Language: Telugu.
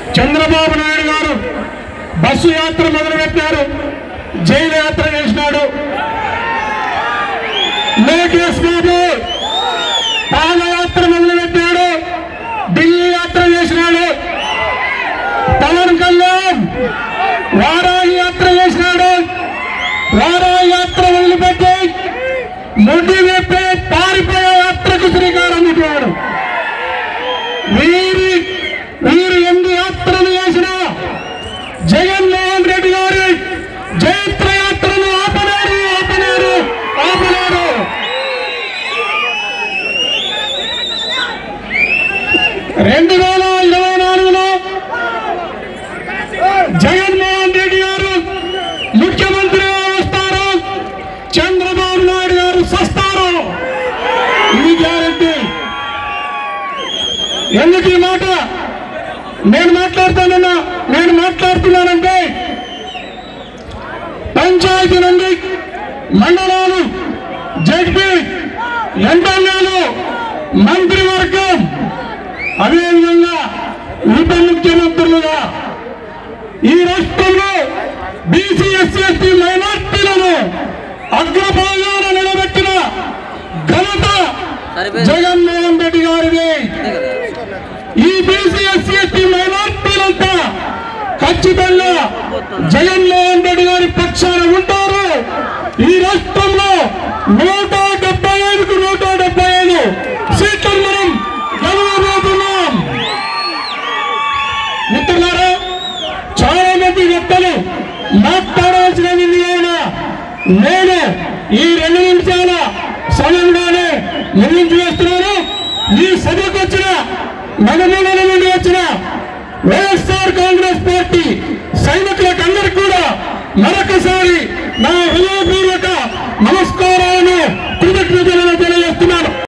చంద్రబాబు నాయుడు గారు బస్సు యాత్ర మొదలుపెట్టారు జైలు యాత్ర చేసినాడు లోకేష్ బాబు పాదయాత్ర మొదలుపెట్టాడు ఢిల్లీ యాత్ర చేసినాడు పవన్ కళ్యాణ్ వారాహి యాత్ర చేసినాడు వారాహి యాత్ర మొదలుపెట్టి ముడ్డి వెప్పే పారిపోయే యాత్రకు శ్రీకారం చుట్టాడు వీరి వీరు ఎన్ని యాత్రలు చేసినా జగన్మోహన్ రెడ్డి గారి జైత్ర యాత్రను ఆపలేరు ఆపలేరు ఆపలేరు రెండు వేల ఇరవై నాలుగులో జగన్మోహన్ రెడ్డి గారు ముఖ్యమంత్రిగా వస్తారు చంద్రబాబు నాయుడు గారు సస్తారు ఇది గ్యారంటీ ఎందుకు ఈ మాట నేను మాట్లాడుతానన్నా నేను మాట్లాడుతున్నానంటే పంచాయతీ నుండి మండలాలు జడ్పీ ఎమ్మెల్యేలు మంత్రివర్గం అదేవిధంగా ఉప ముఖ్యమంత్రులుగా ఈ రాష్ట్రంలో బీసీ ఎస్సీ ఎస్టీ మైనార్టీలను అగ్రభాగాన నిలబెట్టిన ఘనత జగన్మోహన్ రెడ్డి గారిది ఈ బీసీ ఎస్సీ ఎస్టీ మైనార్టీలంతా ఖచ్చితంగా జగన్మోహన్ రెడ్డి గారి పక్షాన ఉంటారు ఈ రాష్ట్రంలో నూట డెబ్బై ఐదుకు నూట డెబ్బై ఐదు సీట్లు మనం గెలవబోతున్నాం మిత్రులారా చాలా మంది వ్యక్తులు మాట్లాడాల్సినది అయినా నేను ఈ రెండు నిమిషాల సమయంలోనే ముగించి వేస్తున్నాను ఈ సభకు వచ్చిన నలుమూలల నుండి వచ్చిన వైఎస్ఆర్ కాంగ్రెస్ పార్టీ సైనికులకు అందరికీ కూడా మరొకసారి నా హృదయపూర్వక నమస్కారాలు